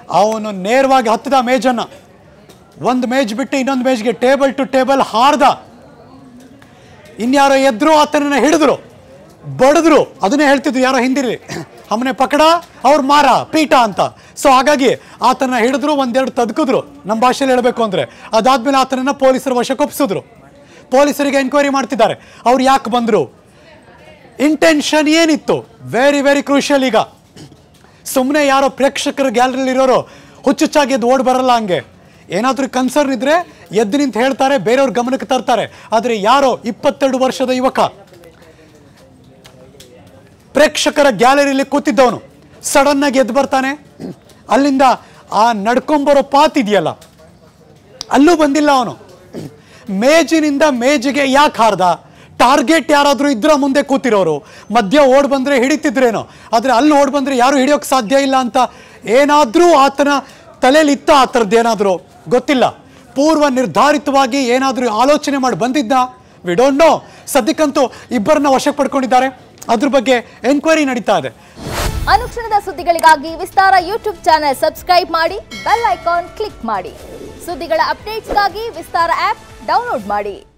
ಅವನು ನೇರವಾಗಿ ಹತ್ತದ ಮೇಜನ್ನು ಒಂದು ಮೇಜ್ ಬಿಟ್ಟು ಇನ್ನೊಂದು ಮೇಜ್ಗೆ ಟೇಬಲ್ ಟು ಟೇಬಲ್ ಹಾರ್ದ ಇನ್ಯಾರೋ ಎದ್ರು ಆತನನ್ನ ಹಿಡಿದ್ರು ಬಡಿದ್ರು ಅದನ್ನೇ ಹೇಳ್ತಿದ್ರು ಯಾರೋ ಹಿಂದಿರಿ ಅವನೇ ಪಕಡ ಅವ್ರ ಮಾರ ಪೀಠ ಅಂತ ಸೊ ಹಾಗಾಗಿ ಆತನ ಹಿಡಿದ್ರು ಒಂದೆರಡು ತದ್ಕಿದ್ರು ನಮ್ಮ ಭಾಷೆಯಲ್ಲಿ ಹೇಳಬೇಕು ಅಂದರೆ ಅದಾದ್ಮೇಲೆ ಆತನನ್ನ ಪೊಲೀಸರ ವಶಕ್ಕೆ ಒಪ್ಪಿಸಿದ್ರು ಪೊಲೀಸರಿಗೆ ಎನ್ಕ್ವೈರಿ ಮಾಡ್ತಿದ್ದಾರೆ ಅವ್ರು ಯಾಕೆ ಬಂದರು ಇಂಟೆನ್ಷನ್ ಏನಿತ್ತು ವೆರಿ ವೆರಿ ಕ್ರೂಷಿಯಲ್ ಈಗ ಸುಮ್ಮನೆ ಯಾರೋ ಪ್ರೇಕ್ಷಕರ ಗ್ಯಾಲರಿಲಿ ಇರೋರು ಹುಚ್ಚುಚ್ಚಾಗಿ ಎದ್ದು ಓಡ್ ಬರಲ್ಲ ಹಂಗೆ ಏನಾದರೂ ಕನ್ಸರ್ನ್ ಇದ್ರೆ ಎದ್ದು ನಿಂತು ಹೇಳ್ತಾರೆ ಬೇರೆಯವ್ರ ಗಮನಕ್ಕೆ ತರ್ತಾರೆ ಆದರೆ ಯಾರೋ ಇಪ್ಪತ್ತೆರಡು ವರ್ಷದ ಯುವಕ ಪ್ರೇಕ್ಷಕರ ಗ್ಯಾಲರಿಲಿ ಕೂತಿದ್ದವನು ಸಡನ್ ಆಗಿ ಎದ್ದು ಬರ್ತಾನೆ ಅಲ್ಲಿಂದ ಆ ನಡ್ಕೊಂಬರೋ ಪಾತ್ ಇದೆಯಲ್ಲ ಅಲ್ಲೂ ಬಂದಿಲ್ಲ ಅವನು ಮೇಜಿನಿಂದ ಮೇಜಿಗೆ ಯಾಕೆ ಹಾರ್ದ ಟಾರ್ಗೆಟ್ ಯಾರಾದರೂ ಇದ್ರ ಮುಂದೆ ಕೂತಿರೋರು ಮಧ್ಯ ಓಡ್ ಬಂದ್ರೆ ಹಿಡಿತಿದ್ರೇನೋ ಆದರೆ ಅಲ್ಲಿ ಓಡ್ ಬಂದ್ರೆ ಯಾರು ಹಿಡಿಯೋಕೆ ಸಾಧ್ಯ ಇಲ್ಲ ಅಂತ ಏನಾದರೂ ಆತನ ತಲೆಯಲ್ಲಿ ಇತ್ತ ಆ ಥರದ್ದು ಏನಾದರೂ ಗೊತ್ತಿಲ್ಲ ಪೂರ್ವ ನಿರ್ಧಾರಿತವಾಗಿ ಏನಾದರೂ ಆಲೋಚನೆ ಮಾಡಿ ಬಂದಿದ್ದ ವಿ ಡೋಂಟ್ ನೋ ಸದ್ಯಕ್ಕಂತೂ ಇಬ್ಬರನ್ನ ವಶಕ್ಕೆ ಪಡ್ಕೊಂಡಿದ್ದಾರೆ ಅದ್ರ ಬಗ್ಗೆ ಎನ್ಕ್ವೈರಿ ನಡೀತಾ ಇದೆ ಅನುಕ್ಷಣದ ಸುದ್ದಿಗಳಿಗಾಗಿ ವಿಸ್ತಾರ ಯೂಟ್ಯೂಬ್ ಚಾನೆಲ್ ಸಬ್ಸ್ಕ್ರೈಬ್ ಮಾಡಿ ಬೆಲ್ ಐಕಾನ್ ಕ್ಲಿಕ್ ಮಾಡಿ ಸುದ್ದಿಗಳ ಅಪ್ಡೇಟ್ಸ್ಗಾಗಿ ವಿಸ್ತಾರ ಆಪ್ ಡೌನ್ಲೋಡ್ ಮಾಡಿ